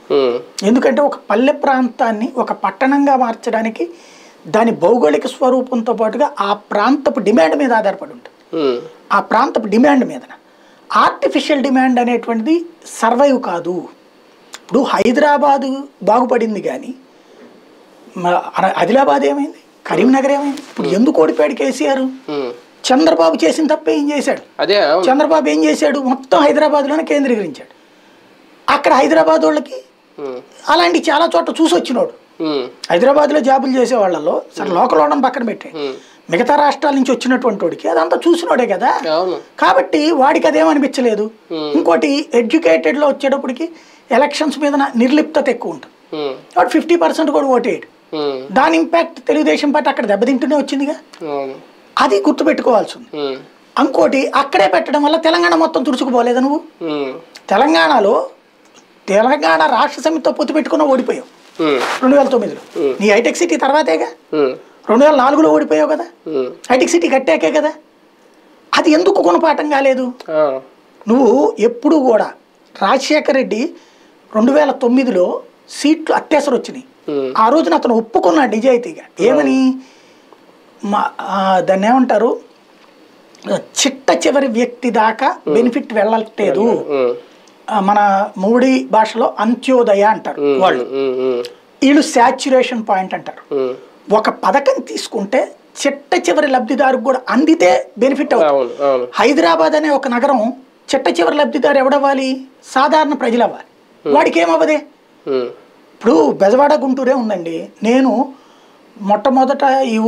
ఉమ్, ఎందుకంటే ఒక పల్లె ప్రాంతాన్ని ఒక పట్టణంగా మార్చడానికి దాని భౌగోళిక స్వరూపంతో పాటుగా ఆ ప్రాంతపు డిమాండ్ మీద ఆధారపడి ఉంటుంది ఉమ్, ఆ ప్రాంతపు డిమాండ్ మీద ఆర్టిఫిషియల్ డిమాండ్ అనేటువంటిది సర్వైవ్ కాదు ఇప్పుడు హైదరాబాదు బాగుపడింది కానీ మ- అన- ఆదిలాబాద్ ఏమైంది కరీంనగర్ ఏమైంది ఇప్పుడు ఎందుకు ఓడిపోయాడు కేసీఆర్ ఉమ్. చంద్రబాబు చేసిన తప్పే ఏం చేశాడు అదే అవును చంద్రబాబు ఏం చేశాడు మొత్తం హైదరాబాద్లోనే కేంద్రీకరించాడు అక్కడ హైదరాబాద్ వాళ్ళకి ఉమ్, అలాంటి చాలా చోట్ల చూసి వచ్చినోడు ఉమ్, హైదరాబాద్లో జాబులు చేసే వాళ్ళలో సరే లోకల్ వాళ్ళని పక్కన పెట్టాడు ఉమ్. మిగతా రాష్ట్రాల నుంచి వచ్చినటువంటి వాడికి అదంతా చూసినోడే కదా అవును కాబట్టి వాడికి అదేమనిపించలేదు ఇంకోటి ఎడ్యుకేటెడ్లో వచ్చేటప్పటికి ఎలక్షన్స్ మీద నా- నిర్లిప్తత ఎక్కువ ఉంటుంది ఉమ్, కాబట్టి ఫిఫ్టీ పర్సెంట్ కూడా ఓటేయడు ఉమ్, దాని ఇంపాక్ట్ తెలుగుదేశం పార్టీ అక్కడ దెబ్బతింటూనే వచ్చిందిగా అవును అది గుర్తుపెట్టుకోవాల్సి ఉంది ఉమ్, ఇంకోటి అక్కడే పెట్టడం వల్ల తెలంగాణ మొత్తం తుడుచుకుపోలేదా నువ్వు ఉమ్, తెలంగాణలో తెలంగాణ రాష్ట్ర సమితితో పొత్తు పెట్టుకున్న ఓడిపోయావు ఉమ్, రెండు వేల తొమ్మిదిలో నీ హైటెక్ సిటీ తర్వాతేగా ఉమ్, రెండు వేల నాలుగులో ఓడిపోయావు కదా ఉమ్, హైటెక్ సిటీ కట్టాకే కదా అది ఎందుకు గుణపాఠం కాలేదు ఆ, నువ్వు ఎప్పుడు కూడా రాజశేఖర రెడ్డి రెండు వేల తొమ్మిదిలో సీట్లు అత్యవసరం వచ్చినాయి ఉమ్, ఆ రోజున అతను ఒప్పుకున్నాడు నిజాయితీగా ఏమని మా ఆ, దాన్ని ఏమంటారు చిట్ట చివరి వ్యక్తి దాకా బెనిఫిట్ వెళ్ళట్లేదు ఉమ్, ఆ, మన మూడి భాషలో అంత్యోదయ అంటారు వాళ్ళు ఉమ్, ఉమ్, వీళ్ళు శాచ్యురేషన్ పాయింట్ అంటారు ఉమ్, ఒక పథకం తీసుకుంటే చిట్ట చివరి లబ్ధిదారుకు కూడా అందితే బెనిఫిట్ అవుతుంది అవును అవును హైదరాబాద్ అనే ఒక నగరం చిట్ట చివరి లబ్ధిదారు ఎవడవ్వాలి సాధారణ ప్రజలు అవ్వాలి వాడికి ఏమవ్వదే ఉమ్, ఇప్పుడు బెజవాడ గుంటూరే ఉందండి నేను మొట్టమొదట ఈ